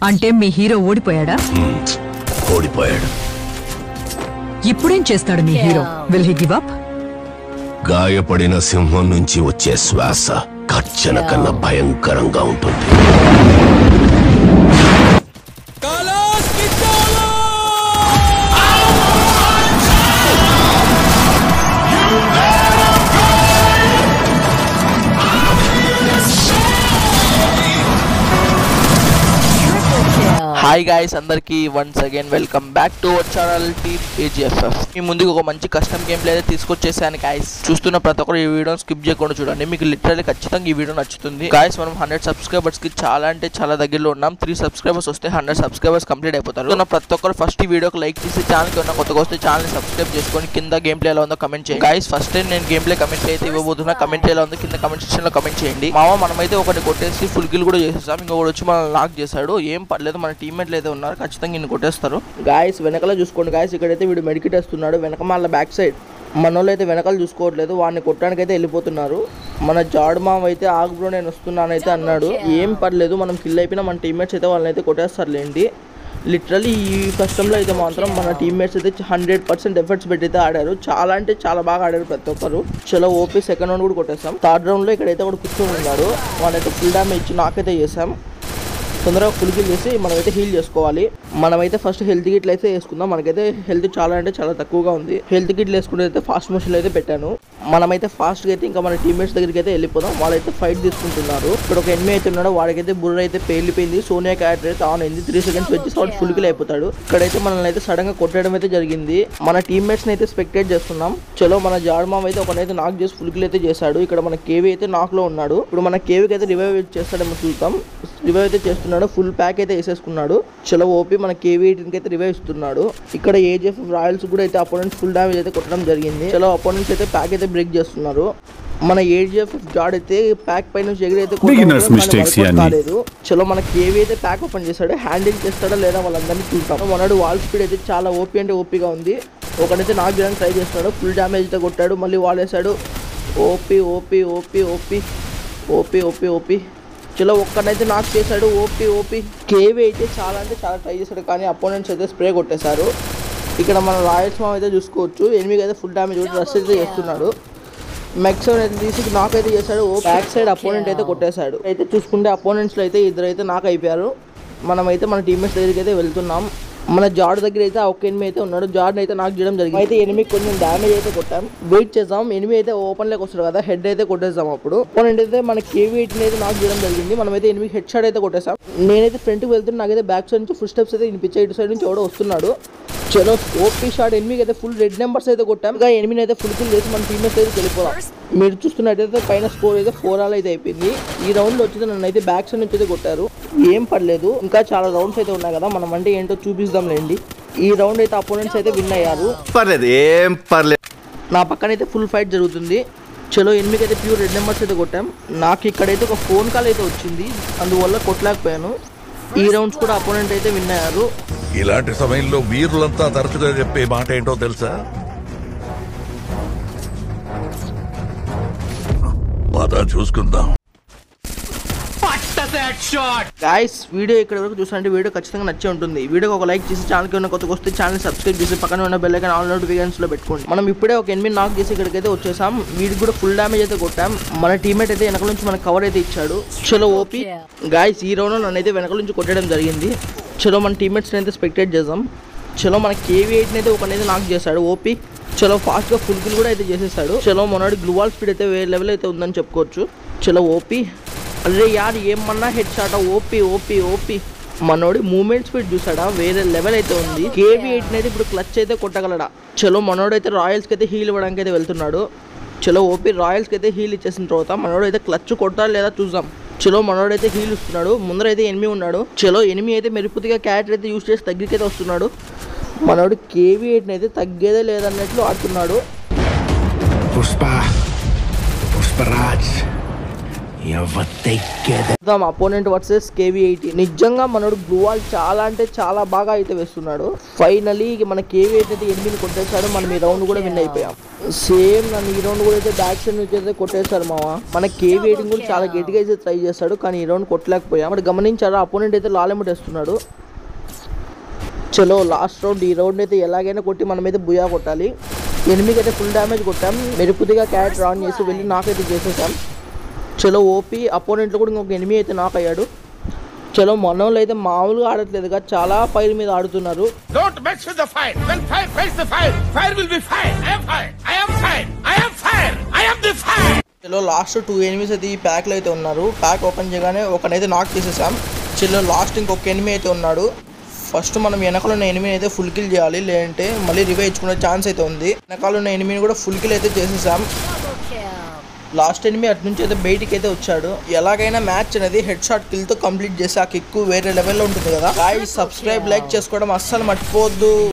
అంటే మీ హీరో ఓడిపోయాడా ఓడిపోయాడు ఇప్పుడేం చేస్తాడు మీ hero will he give up గాయపడిన సింహం నుంచి వచ్చే శ్వాస కచ్చన కన్నా భయంకరంగా ఉంటుంది హాయ్ గాయ్స్ అందరికి once again welcome back to our channel team AGFF మీ ముందుకు ఒక మంచి కస్టమ్ గేమ్ ప్లే అయితే తీసుకొచ్చేసాను గాయస్ చూస్తున్న ప్రతి ఒక్కరు ఈ వీడియోని స్కిప్ చేయకుండా చూడండి మీకు లిటరల్లీ ఖచ్చితంగా ఈ వీడియో నచ్చుతుంది గాయస్ మనం హండ్రెడ్ సబ్స్క్రైబర్స్ కి చాలా అంటే చాలా దగ్గరలో ఉన్నాం త్రీ సబ్స్క్రైబర్స్ వస్తే హండ్రెడ్ సబ్స్క్రైబర్స్ కంప్లీట్ అయిపోతారు చూస్తున్న ప్రతి ఒక్కరు ఫస్ట్ ఈ వీడియోకి లైక్ చేసి ఛానల్ కి ఉన్న కొత్తగా వస్తే ఛానల్ సబ్స్క్రైబ్ చేసుకొని కింద గేమ్ ప్లే ఎలా ఉందో కమెంట్ చేయండి గాయస్ ఫస్ట్ టైం నేను గేమ్ ప్లే కమెంట్ అయితే ఇవ్వబోతున్నా కమెంట్ ఎలా ఉందో కింద కమెంట్ సెక్షన్ లో కమెంట్ చేయండి మామ మనమైతే ఒకటి కొట్టేసి ఫుల్ కిల్ కూడా చేసేసాం ఇంకొకటి వచ్చి మనం లాక్ చేశాడు ఏం పర్లేదు మన టీమ్మేట్లు అయితే ఉన్నారు ఖచ్చితంగా ఇన్ని కొట్టేస్తారు గాయస్ వెనకాల చూసుకోండి గాయస్ ఇక్కడైతే వీడు మెడికిట్ వేస్తున్నాడు వెనక మళ్ళీ బ్యాక్ సైడ్ మన వాళ్ళు అయితే వెనకాల చూసుకోవట్లేదు వాడిని కొట్టడానికి అయితే వెళ్ళిపోతున్నారు మన జాడ్ మామ్ అయితే ఆగు బ్రో నేను వస్తున్నానైతే అన్నాడు ఏం పర్లేదు మనం కిల్ అయిపోయినా మన టీమ్మేట్స్ అయితే వాళ్ళని అయితే కొట్టేస్తారులేండి లిటరలీ ఈ కష్టంలో అయితే మాత్రం మన టీమ్మేట్స్ అయితే హండ్రెడ్ పర్సెంట్ ఎఫర్ట్స్ పెట్టి అయితే ఆడారు చాలా అంటే చాలా బాగా ఆడారు ప్రతి ఒక్కరు చలో ఓపీ సెకండ్ రౌండ్ కూడా కొట్టేసాం థర్డ్ రౌండ్లో ఇక్కడైతే ఒకటి కూర్చొని ఉన్నాడు వాళ్ళైతే ఫుల్ డ్యామేజ్ ఇచ్చి నాకైతే చేసాం తొందరగా ఫుల్ కిల్ చేసి మనమైతే హీల్ చేసుకోవాలి మనమైతే ఫస్ట్ హెల్త్ కిట్లు అయితే వేసుకుందాం మనకైతే హెల్త్ చాలా అంటే చాలా తక్కువగా ఉంది హెల్త్ కిట్లు వేసుకుంటే అయితే ఫాస్ట్ మోషన్ అయితే పెట్టాను మనమైతే ఫాస్ట్గా అయితే ఇంకా మన టీమ్మేట్స్ దగ్గరికి అయితే వెళ్ళిపోదాం వాళ్ళైతే ఫైట్ తీసుకుంటున్నారు ఇక్కడ ఒక ఎనిమిది అయితే ఉన్నాడు వాడికైతే బుర్ర అయితే పేలిపోయింది సోనియా క్యారెక్టర్ అయితే ఆన్ అయింది త్రీ సెకండ్స్ వచ్చి వాడు ఫుల్ కిల్ అయిపోతాడు ఇక్కడైతే మనల్ని అయితే సడన్ గా కొట్టడం అయితే జరిగింది మన టీమ్మేట్స్ అయితే స్పెక్టేట్ చేస్తున్నాం చలో మన జాడ్మామ్ అయితే ఒకనైతే నాక్ చేసి ఫుల్ కిల్ అయితే చేశాడు ఇక్కడ మన కేవీ అయితే నాక్ లో ఉన్నాడు ఇప్పుడు మన కేవీకి అయితే రివైవ్ చేస్తాడేమో చూద్దాం రివైవ్ అయితే చేస్తున్నాడు ఫుల్ ప్యాక్ అయితే వేసేసుకున్నాడు చలో ఓపీ మన కేవీ ఎయిటీన్కి అయితే రివైవ్ ఇస్తున్నాడు ఇక్కడ ఏజెఫ్ రాయల్స్ కూడా అయితే అపోనెంట్స్ ఫుల్ డ్యామేజ్ అయితే కొట్టడం జరిగింది చలో అపోనెంట్స్ అయితే ప్యాక్ అయితే బ్రేక్ చేస్తున్నారు మన ఏజిఎఫ్ జాడ్ అయితే ప్యాక్ పైన నుంచి ఎగిరి అయితే కొడతా Beginners ఉన్నాడు, కానీ mistakes వర్కౌట్ ఇవన్నీ. కాలేదు చలో మన కేవీ అయితే ప్యాక్ ఓపెన్ చేస్తాడు హ్యాండిల్ చేస్తాడో లేదా వాళ్ళందరినీ చూద్దాం మనడు వాల్ స్పీడ్ అయితే చాలా ఓపీ అంటే ఓపీగా ఉంది ఒకడైతే నాకు చేయడానికి ట్రై చేస్తున్నాడు ఫుల్ డ్యామేజ్ అయితే కొట్టాడు మళ్ళీ వాల్ వేసాడు OP OP OP OP OP OP OP చలో ఒక్కడైతే నాకు చేశాడు ఓపీ ఓపీ కేవీ అయితే చాలా అంటే చాలా ట్రై చేశాడు కానీ అపోనెంట్స్ అయితే స్ప్రే కొట్టేశారు ఇక్కడ మన రాయల్స్ మామ్ అయితే చూసుకోవచ్చు ఎనిమిది అయితే ఫుల్ డ్యామేజ్ కొట్టి రష్ అయితే చేస్తున్నాడు మెక్సన్ అయితే తీసి నాక్ అయితే చేశాడు ఓ బ్యాక్ సైడ్ అపోనెంట్ అయితే కొట్టేశాడు అయితే చూసుకుంటే అపోనెంట్స్లో అయితే ఇద్దరు అయితే నాకు అయిపోయారు మనమైతే మన టీమ్మేట్స్ దగ్గరికి అయితే వెళ్తున్నాం మన జాడ్ దగ్గర అయితే ఆ ఒక్క ఎనిమిది అయితే ఉన్నాడు జాడ్ అయితే నాకు చేయడం జరిగింది అయితే ఎనిమిది కొంచెం డ్యామేజ్ అయితే కొట్టాం వెయిట్ చేద్దాం ఎనిమిది అయితే ఓపెన్ లోకి వస్తాడు కదా హెడ్ అయితే కొట్టేద్దాం అప్పుడు అపోనెంట్ అయితే మన కేవీ ఎయిటీన్ అయితే నాకు చేయడం జరిగింది మనమైతే ఎనిమిది హెడ్ షాట్ అయితే కొట్టేసాం నేనైతే ఫ్రంట్కి వెళ్తున్నా నాకైతే బ్యాక్ సైడ్ నుంచి ఫుల్ స్టెప్స్ అయితే వినిపించాయి ఇటు సైడ్ నుంచి ఎవడో వస్తున్నాడు చలో ఓపీ షాట్ ఎనిమిది అయితే ఫుల్ రెడ్ నెంబర్స్ అయితే కొట్టాం ఇంకా ఎనిమిది అయితే ఫుల్ కిల్ చేసి మన టీమ్మేట్స్ అయితే వెళ్ళిపోదాం మీరు చూస్తున్నట్టయితే పైన స్కోర్ అయితే ఫోర్ ఆల్ అయితే అయిపోయింది ఈ రౌండ్ వచ్చేది నన్ను అయితే బ్యాక్ సైడ్ నుంచి అయితే కొట్టారు ఏం పర్లేదు ఇంకా చాలా రౌండ్స్ అయితే ఉన్నాయి కదా మనం అంటే ఏంటో చూపిస్తాంలేండి ఈ రౌండ్ అయితే అపోనెంట్స్ అయితే విన్ అయ్యారు పర్లేదు ఏం పర్లేదు నా పక్కన అయితే ఫుల్ ఫైట్ జరుగుతుంది చలో ఎనిమిది అయితే ప్యూర్ రెడ్ నెంబర్స్ అయితే కొట్టాం నాకు ఇక్కడైతే ఒక ఫోన్ కాల్ అయితే వచ్చింది అందువల్ల కొట్టలేకపోయాను ఈ రౌండ్స్ కూడా అపోనెంట్ అయితే విన్ అయ్యారు ఇలాంటి సమయంలో వీరులంతా తరచుగా చెప్పే మాట ఏంటో తెలుసా పద చూసుకుందాం గాయస్ వీడియో ఇక్కడ వరకు చూసారంటే వీడియో ఖచ్చితంగా నచ్చే ఉంటుంది వీడియోకి ఒక లైక్ చేసి ఛానల్కి ఉన్న కొత్తగా వస్తే ఛానల్ సబ్స్క్రైబ్ చేసి పక్కన ఉన్న బెల్ ఐకాన్ ఆల్ నోటిఫికేషన్స్ లో పెట్టుకోండి మనం ఇప్పుడే ఒక ఎనిమిది నాక్ చేసి ఇక్కడికైతే వచ్చేసాం వీడికి కూడా ఫుల్ డ్యామేజ్ అయితే కొట్టాం మన టీమేట్ అయితే వెనక నుంచి మన కవర్ అయితే ఇచ్చాడు చలో ఓపీ గాయస్ ఈ రౌండ్ నన్ను అయితే వెనక నుంచి కొట్టడం జరిగింది చలో మన టీమేట్స్ని అయితే స్పెక్టేట్ చేద్దాం చలో మన కేవీ ఎయిట్ని అయితే ఒకనైతే నాక్ చేశాడు ఓపీ చలో ఫాస్ట్గా ఫుల్ కిల్ కూడా అయితే చేసేసాడు చలో మనోడి గ్లూవాల్ స్పీడ్ అయితే వేరే లెవెల్ అయితే ఉందని చెప్పుకోవచ్చు చలో ఓపీ అరే యార్ ఏమన్నా head shot OP OP OP మనోడి మూమెంట్ స్పీడ్ చూసాడా వేరే లెవెల్ అయితే ఉంది కేవీ ఎయిట్ అయితే ఇప్పుడు క్లచ్ అయితే కొట్టగలడా చలో మనోడు అయితే రాయల్స్కి అయితే హీల్ ఇవ్వడానికి అయితే వెళ్తున్నాడు చలో ఓపీ రాయల్స్కి అయితే హీల్ ఇచ్చేసిన తర్వాత మనోడు అయితే క్లచ్ కొట్టాలి లేదా చూద్దాం చలో మనోడు అయితే హీల్ ఇస్తున్నాడు ముందర అయితే ఎనిమిది ఉన్నాడు చలో ఎనిమిది అయితే మెరుపుతిగా క్యారెక్టర్ అయితే యూస్ చేసి దగ్గరికి అయితే వస్తున్నాడు మనోడు కేవీ ఎయిట్ అయితే తగ్గేదే లేదన్నట్లు ఆడుతున్నాడు పుష్ప పుష్పరాజ్ చూద్దాం అపోనెంట్ వర్సెస్ కేవీ ఎయిటీ నిజంగా మనోడు బ్లూవాల్ చాలా అంటే చాలా బాగా అయితే వేస్తున్నాడు ఫైనలీ మన కేవీ ఎయిట్ అయితే ఎనిమిది కొట్టేశాడు మనం ఈ రౌండ్ కూడా విన్ అయిపోయాం సేమ్ నన్ను ఈ రౌండ్ కూడా అయితే బ్యాక్ సైడ్ నుంచి అయితే కొట్టేశారు మామ మన కేవీ ఎయిటింగ్ కూడా చాలా గట్టిగా అయితే ట్రై చేస్తాడు కానీ ఈ రౌండ్ కొట్టలేకపోయాం మరి గమనించారా అపోనెంట్ అయితే లాలెముట్ వేస్తున్నాడు చలో లాస్ట్ రౌండ్ ఈ రౌండ్ అయితే ఎలాగైనా కొట్టి మనమైతే బుయా కొట్టాలి ఎనిమిది అయితే ఫుల్ డ్యామేజ్ కొట్టాం మెరుపుదిగా క్యారెక్టర్ ఆన్ చేసి వెళ్ళి నాకైతే చేసేసాం చలో ఓపీ అపోనెంట్లో కూడా ఇంకొక ఎనిమిది అయితే నాక్ అయ్యాడు చలో మనోళ్ళు అయితే మామూలుగా ఆడట్లేదుగా చాలా పైల మీద ఆడుతున్నారు Don't mess with the fire. When fire fights the fire, fire will be fire. I am fire. I am fire. I am fire. I am the fire. చలో లాస్ట్ టూ ఎనిమిస్ అయితే ఈ ప్యాక్లో అయితే ఉన్నారు ప్యాక్ ఓపెన్ చేయగానే ఒకనైతే నాక్ చేసేసాం చలో last ఇంకొక ఎనిమి అయితే ఉన్నాడు ఫస్ట్ మనం వెనకాల ఉన్న ఎనిమిని అయితే ఫుల్ కిల్ చేయాలి లేదంటే మళ్ళీ రివైవ్ ఇచ్చుకునే ఛాన్స్ అయితే ఉంది వెనకాల ఉన్న ఎనిమిని కూడా ఫుల్ కిల్ అయితే చేసేసాం లాస్ట్ ఎనిమి అటు నుంచి అయితే బయటికి అయితే వచ్చాడు ఎలాగైనా మ్యాచ్ అనేది హెడ్ షాట్ కిల్ తో కంప్లీట్ చేసి ఆ కిక్ వేరే లెవెల్లో ఉంటుంది కదా సబ్స్క్రైబ్ లైక్ చేసుకోవడం అస్సలు మర్చిపోవద్దు